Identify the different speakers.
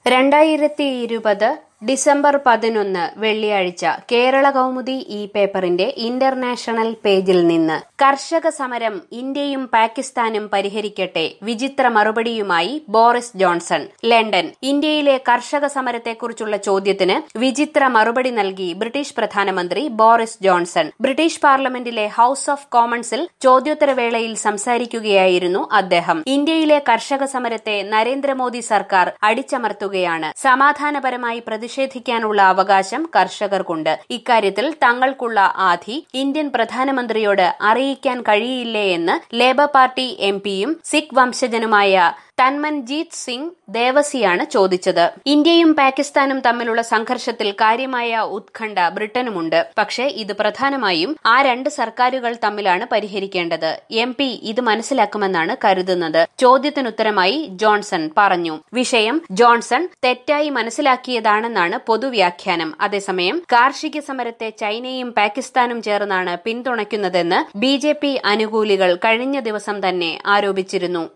Speaker 1: രണ്ടായിരത്തി ഇരുപത് ഡിസംബർ പതിനൊന്ന് വെള്ളിയാഴ്ച കേരള കൗമുദി ഈ പേപ്പറിന്റെ ഇന്റർനാഷണൽ പേജിൽ നിന്ന് കർഷക സമരം ഇന്ത്യയും പാകിസ്ഥാനും പരിഹരിക്കട്ടെ വിചിത്ര മറുപടിയുമായി ബോറിസ് ജോൺസൺ ലണ്ടൻ ഇന്ത്യയിലെ കർഷക സമരത്തെക്കുറിച്ചുള്ള ചോദ്യത്തിന് വിചിത്ര മറുപടി നൽകി ബ്രിട്ടീഷ് പ്രധാനമന്ത്രി ബോറിസ് ജോൺസൺ ബ്രിട്ടീഷ് പാർലമെന്റിലെ ഹൌസ് ഓഫ് കോമൺസിൽ ചോദ്യോത്തരവേളയിൽ സംസാരിക്കുകയായിരുന്നു അദ്ദേഹം ഇന്ത്യയിലെ കർഷക സമരത്തെ നരേന്ദ്രമോദി സർക്കാർ അടിച്ചമർത്തുകയാണ് സമാധാനപരമായി പ്രതിഷേധിക്കാനുള്ള അവകാശം കർഷകർക്കുണ്ട് ഇക്കാര്യത്തിൽ തങ്ങൾക്കുള്ള ആധി ഇന്ത്യൻ പ്രധാനമന്ത്രിയോട് അറിയിക്കാൻ കഴിയില്ലേ എന്ന് ലേബർ പാർട്ടി എംപിയും സിഖ് വംശജനുമായ തന്മൻജീത് സിംഗ് ദേവസിയാണ് ചോദിച്ചത് ഇന്ത്യയും പാകിസ്ഥാനും തമ്മിലുള്ള സംഘർഷത്തിൽ കാര്യമായ ഉത്കണ്ഠ ബ്രിട്ടനുമുണ്ട് പക്ഷേ ഇത് പ്രധാനമായും ആ രണ്ട് സർക്കാരുകൾ തമ്മിലാണ് പരിഹരിക്കേണ്ടത് എം പി ഇത് മനസ്സിലാക്കുമെന്നാണ് കരുതുന്നത് ചോദ്യത്തിനുത്തരമായി ജോൺസൺ പറഞ്ഞു വിഷയം ജോൺസൺ തെറ്റായി മനസ്സിലാക്കിയതാണെന്നാണ് പൊതുവ്യാഖ്യാനം അതേസമയം കാർഷിക സമരത്തെ ചൈനയും പാകിസ്ഥാനും ചേർന്നാണ് പിന്തുണയ്ക്കുന്നതെന്ന് ബി അനുകൂലികൾ കഴിഞ്ഞ ദിവസം തന്നെ ആരോപിച്ചിരുന്നു